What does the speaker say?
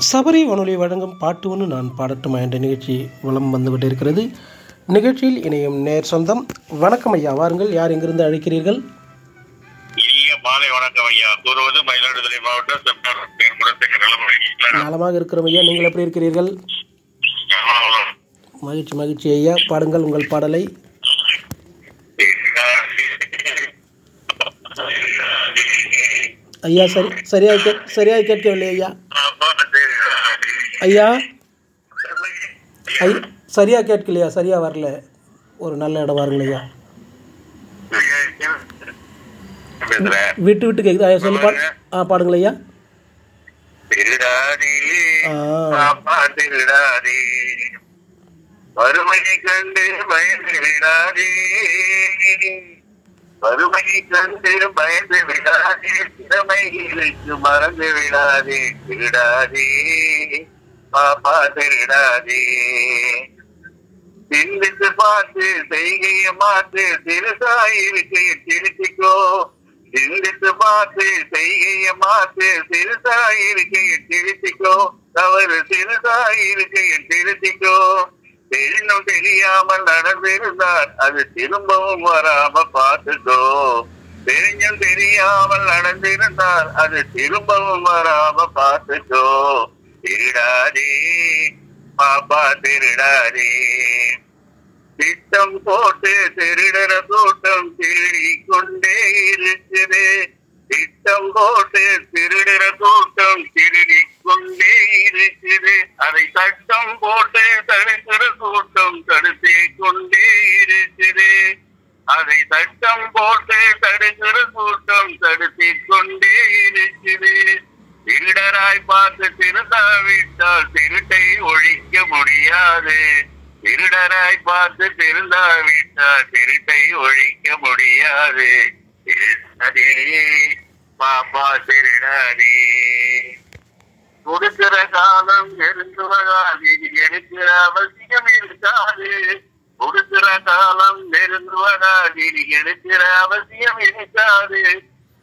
சபரி வானொலி வழங்கும் பாட்டு ஒன்று நான் பாடட்டுமா என்ற நிகழ்ச்சி வலம் வந்து கொண்டிருக்கிறது நிகழ்ச்சியில் இணையும் நேர் சொந்தம் வணக்கம் ஐயா வாருங்கள் யார் எங்கிருந்து அழைக்கிறீர்கள் இனிய மாலை வணக்கம் ஐயா கூறுவது மயிலாடுதுறை மாவட்டம் செப்டம்பர் தேர்முடத்துக்கு நிலம நலமாக இருக்கிறோம் ஐயா நீங்கள் எப்படி இருக்கிறீர்கள் மகிழ்ச்சி மகிழ்ச்சி ஐயா பாடுங்கள் உங்கள் பாடலை ஐயா சரி சரியாக கே சரியாக கேட்கவில்லை ஐயா ஐயா ஐ சரியாக கேட்கலையா சரியாக வரல ஒரு நல்ல இடம் வாருங்கள் ஐயா பேசுறேன் விட்டு விட்டு கேட்குது ஐயா சொல்லி பா ஆ பாடுங்கள் ஐயா திருடாதே ஆ பாப்பா திருடாதே வறுமையை கண்டு பயந்து விடாதே வறுமையை கண்டு பயந்து விடாதே திறமைகளுக்கு மறந்து விடாதே திருடாதே பாப்பா திருடாதே சிந்தித்து பார்த்து செய்கைய மாத்து திருசாயிருக்கு திருச்சிக்கோ சிந்தித்து பார்த்து செய்கைய மாத்து திருசாயிருக்கு திருச்சிக்கோ தவறு திருசாயிருக்கு திருச்சிக்கோ தெரிந்தும் தெரியாமல் நடந்திருந்தால் அது திரும்பவும் வராம பார்த்துக்கோ தெரிஞ்சும் தெரியாமல் நடந்திருந்தால் அது திரும்பவும் வராம பார்த்துக்கோ திருடாதே பாப்பா திருடாதே திட்டம் போட்டு திருடர கூட்டம் திருடி கொண்டே இருக்குது திட்டம் போட்டு திருடர கூட்டம் திருடி கொண்டே இருக்குது அதை சட்டம் போட்டு தடுக்கிற கூட்டம் தடுத்தே கொண்டே இருக்குது அதை சட்டம் போட்டு தடுக்கிற கூட்டம் தடுத்தே கொண்டே இருக்குது திருடராய் பார்த்து திருந்தாவிட்டால் திருட்டை ஒழிக்க முடியாது திருடராய் பார்த்து திருந்தாவிட்டால் திருட்டை ஒழிக்க முடியாது திருடரே பாப்பா திருடரே கொடுக்கிற காலம் நெருங்குவதாது எடுக்கிற அவசியம் இருக்காது கொடுக்கிற காலம் நெருங்குவதாது எடுக்கிற அவசியம் இருக்காது